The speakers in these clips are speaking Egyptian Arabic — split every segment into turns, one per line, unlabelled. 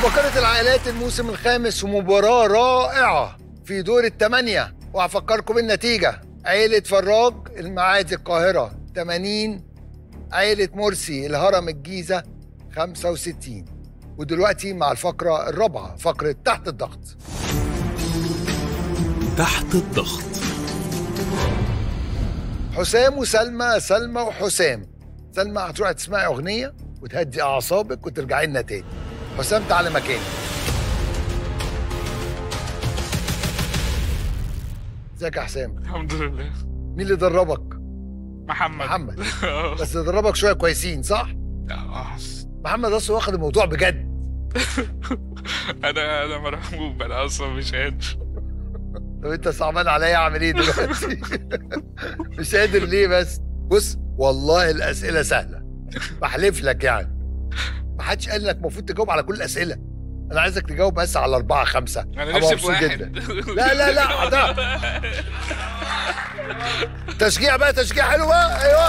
عباقرة العائلات الموسم الخامس ومباراة رائعة في دور الثمانية وهفكركم بالنتيجة عيلة فراج المعادي القاهرة 80 عيلة مرسي الهرم الجيزة 65 ودلوقتي مع الفقرة الرابعة فقرة تحت الضغط
تحت الضغط
حسام وسلمى سلمى وحسام سلمى هتروحي تسمعي أغنية وتهدي أعصابك وترجعي لنا تاني حسام تعالى مكاني ازيك يا حسام
الحمد لله
مين اللي دربك
محمد
محمد.
آه.
بس دربك شويه كويسين صح
آه.
محمد اصلا واخد الموضوع بجد
انا انا مرعوب انا اصلا مش قادر
طب انت صعبان عليا اعمل ايه دلوقتي مش قادر ليه بس بص والله الاسئله سهله بحلف لك يعني ما حدش قال لك المفروض تجاوب على كل الاسئله انا عايزك تجاوب بس على اربعه خمسه
انا
أبقى
نفسي في
مبسوط
واحد
لا لا لا ده تشجيع بقى تشجيع حلو بقى ايوه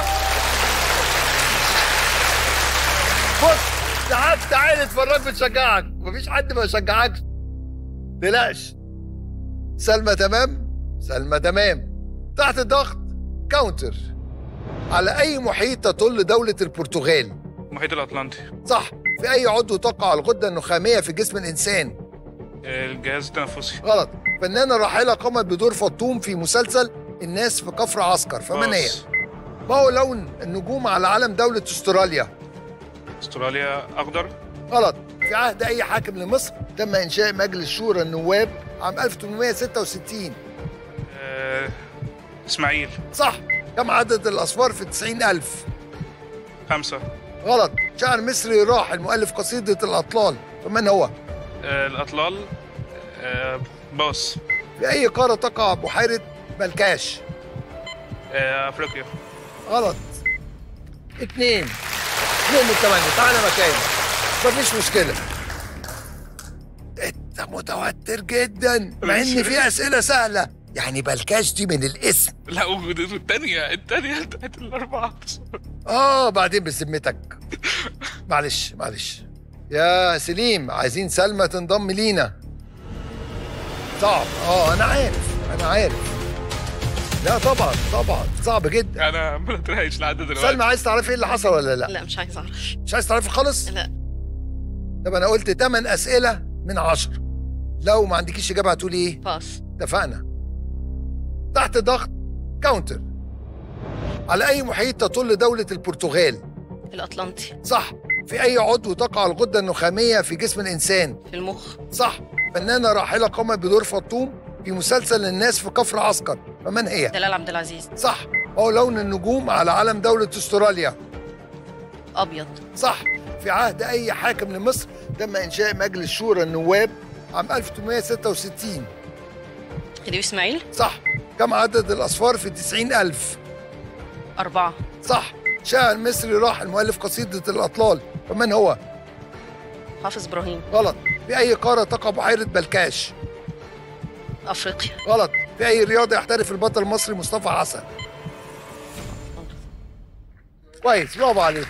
بص ساعات تعالى اتفرج بتشجعك مفيش حد ما يشجعكش تقلقش سلمى تمام سلمى تمام تحت الضغط كاونتر على اي محيط تطل دوله البرتغال
المحيط الاطلنطي
صح في اي عضو تقع الغده النخاميه في جسم الانسان
الجهاز التنفسي
غلط فنانة راحلة قامت بدور فطوم في مسلسل الناس في كفر عسكر فمن هي؟
باص.
ما هو لون النجوم على علم دولة استراليا؟
استراليا اخضر
غلط في عهد أي حاكم لمصر تم إنشاء مجلس شورى النواب عام 1866
آه، اسماعيل
صح كم عدد الأصفار في 90 ألف؟
خمسة
غلط شاعر مصري راحل مؤلف قصيدة الأطلال فمن هو؟
آه، الاطلال آه، باص
في أي قارة تقع بحيرة بلكاش؟
آه، افريقيا
غلط اتنين اتنين من تمانية تعالى مكاني مفيش مشكلة انت متوتر جدا مع ان في اسئلة سهلة يعني بلكاش دي من الاسم
لا والثانية الثانية بتاعت الأربعة
اه بعدين بذمتك معلش معلش يا سليم عايزين سلمى تنضم لينا صعب اه انا عارف انا عارف لا طبعا طبعا صعب جدا
أنا ما طلعش لحد دلوقتي
سلمى عايز تعرفي ايه اللي حصل ولا لا
لا مش عايزه اعرف
مش عايز تعرفي خالص
لا
طب انا قلت 8 اسئله من 10 لو ما عندكيش اجابه هتقولي ايه
باص
اتفقنا تحت ضغط كاونتر على اي محيط تطل دوله البرتغال
الاطلنطي
صح في اي عضو تقع الغده النخاميه في جسم الانسان
في المخ
صح فنانه راحله قامت بدور فطوم في مسلسل الناس في كفر عسكر فمن هي
دلال عبد العزيز
صح هو لون النجوم على علم دوله استراليا
ابيض
صح في عهد اي حاكم لمصر تم انشاء مجلس شورى النواب عام 1866
خديوي اسماعيل
صح كم عدد الاصفار في 90 ألف
اربعه
صح شاعر مصري راحل مؤلف قصيدة الأطلال فمن هو؟
حافظ ابراهيم
غلط في أي قارة تقع بحيرة بلكاش؟
افريقيا
غلط في أي رياضة يحترف البطل المصري مصطفى حسن؟ كويس برافو عليك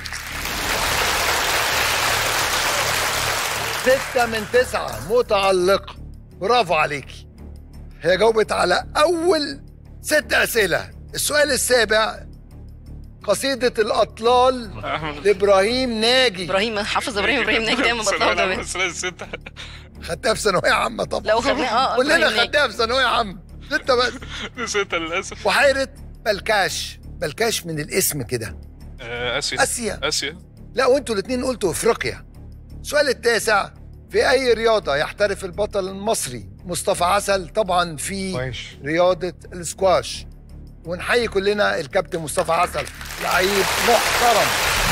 ستة من تسعة متألقة برافو عليكي هي جاوبت على أول ست أسئلة السؤال السابع قصيدة الأطلال لإبراهيم ناجي
ابراهيم حافظ ابراهيم ابراهيم ناجي دايما بطلع ده
بس أنا ستة
خدتها في ثانوية عامة طبعا
لو خدناه اه
كلنا
إبراهيم ناجي.
خدتها في ثانوية عامة ستة بس
ستة للأسف
بحيرة بلكاش بلكاش من الاسم كده
آه، آسيا
آسيا
آسيا
لا وانتوا الاثنين قلتوا افريقيا السؤال التاسع في اي رياضة يحترف البطل المصري مصطفى عسل طبعا في رياضة السكواش ونحيي كلنا الكابتن مصطفى عسل لعيب محترم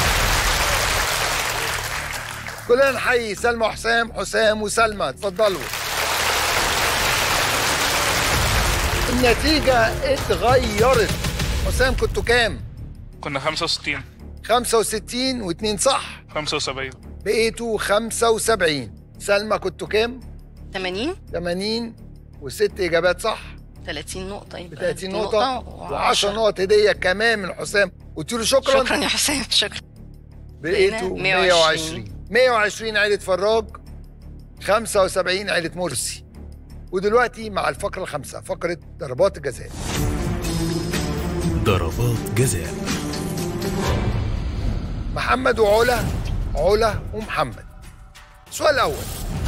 كلنا نحيي سلمى وحسام حسام وسلمى اتفضلوا النتيجة اتغيرت حسام كنتوا كام؟
كنا 65
65 و2 صح
75
بقيتوا 75 سلمى كنتوا كام؟
80
80 وست اجابات صح
30 نقطه
ب
يبقى
30 نقطة و10
و10
نقط هدية كمان من حسام قلت له شكرا
شكرا يا حسام شكرا
بقيتوا
120.
120 120 عيلة فراج 75 عيلة مرسي ودلوقتي مع الفقرة الخامسة فقرة ضربات الجزاء
ضربات جزاء
محمد وعلا علا ومحمد السؤال الأول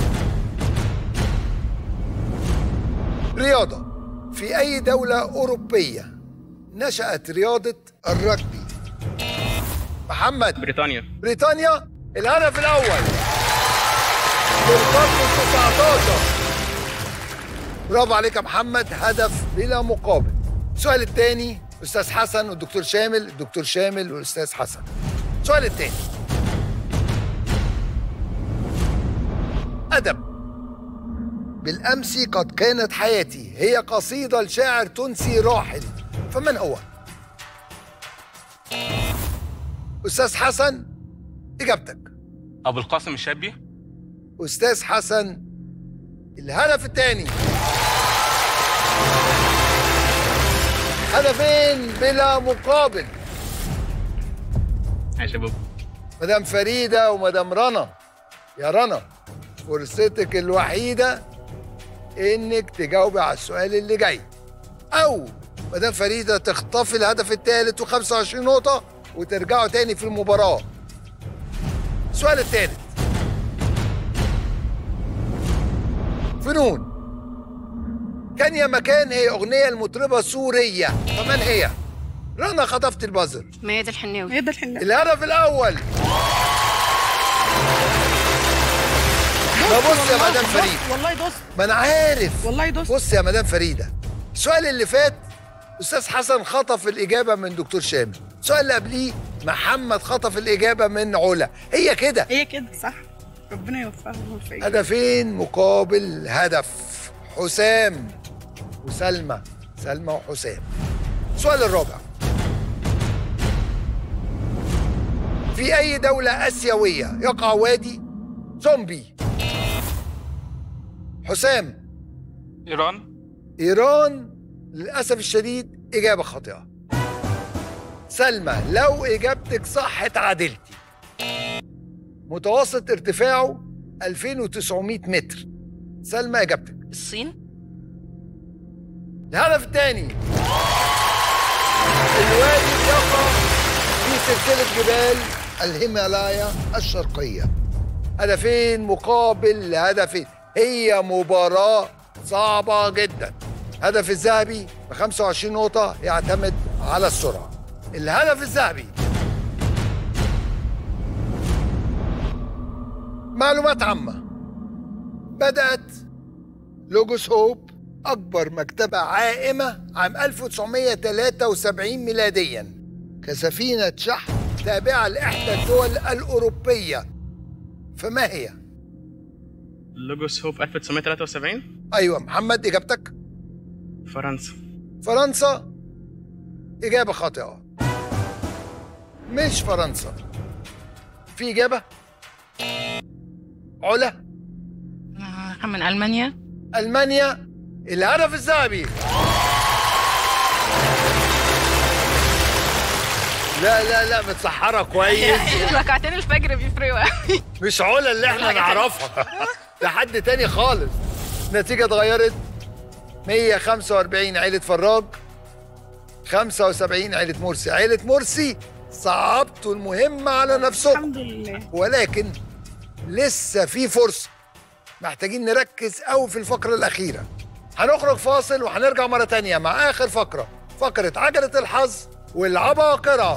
رياضة في أي دولة أوروبية نشأت رياضة الرجبي محمد
بريطانيا
بريطانيا الهدف الأول بالقرن ال 19 برافو عليك يا محمد هدف بلا مقابل السؤال الثاني أستاذ حسن والدكتور شامل الدكتور شامل والأستاذ حسن السؤال الثاني أدب بالأمس قد كانت حياتي هي قصيدة لشاعر تونسي راحل فمن هو؟ أستاذ حسن إجابتك
ابو القاسم الشابي
أستاذ حسن الهدف الثاني هدفين بلا مقابل
يا شباب
مدام فريدة ومدام رنا يا رنا فرصتك الوحيدة انك تجاوبي على السؤال اللي جاي او مدام فريدة تخطفي الهدف الثالث و25 نقطة وترجعوا تاني في المباراة السؤال الثالث فنون كان يا مكان هي أغنية المطربة سورية فمن هي؟ رنا خطفت البازر
ميادة الحناوي
هي ده الحنة
الهدف الأول ما بص يا مدام فريد
والله دوست
ما أنا عارف
والله دوست
بص يا مدام فريدة السؤال اللي فات أستاذ حسن خطف الإجابة من دكتور شامل السؤال اللي قبليه محمد خطف الإجابة من علا هي كده
هي كده صح ربنا يوفقهم ويوفقك
هدفين مقابل هدف حسام وسلمى سلمى وحسام السؤال الرابع في أي دولة آسيوية يقع وادي زومبي حسام
ايران
إيران للأسف الشديد إجابة خاطئة سلمى لو إجابتك صح اتعادلتي متوسط ارتفاعه 2900 متر سلمى إجابتك
الصين
الهدف الثاني الوادي يقع في سلسلة جبال الهيمالايا الشرقية هدفين مقابل هدفين هي مباراة صعبة جدا هدف الذهبي ب 25 نقطة يعتمد على السرعة الهدف الذهبي معلومات عامة بدأت لوجوس هوب أكبر مكتبة عائمة عام 1973 ميلاديا كسفينة شحن تابعة لإحدى الدول الأوروبية فما هي؟
لوجوس هوب 1973
أيوة محمد إجابتك
فرنسا
فرنسا إجابة خاطئة مش فرنسا في إجابة علا
آه، من ألمانيا
ألمانيا الهدف الذهبي لا لا لا متسحرة كويس
ركعتين الفجر بيفرقوا قوي
مش علا اللي احنا
حاجة تانية.
نعرفها ده حد تاني خالص النتيجة اتغيرت 145 عيلة فراج 75 عيلة مرسي عيلة مرسي صعبتوا المهمة على نفسكم
الحمد لله
ولكن لسه في فرصة محتاجين نركز قوي في الفقرة الأخيرة هنخرج فاصل وهنرجع مرة تانية مع آخر فقرة فقرة عجلة الحظ والعباقرة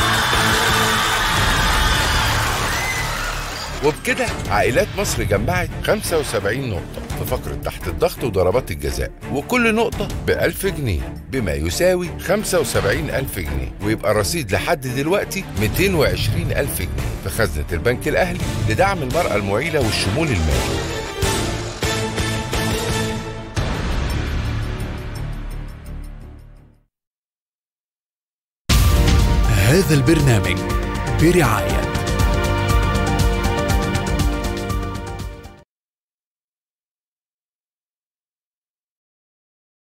وبكده عائلات مصر جمعت 75 نقطة في فقرة تحت الضغط وضربات الجزاء وكل نقطة ب 1000 جنيه بما يساوي 75 ألف جنيه ويبقى الرصيد لحد دلوقتي 220 ألف جنيه في خزنة البنك الأهلي لدعم المرأة المعيلة والشمول المالي
هذا البرنامج برعاية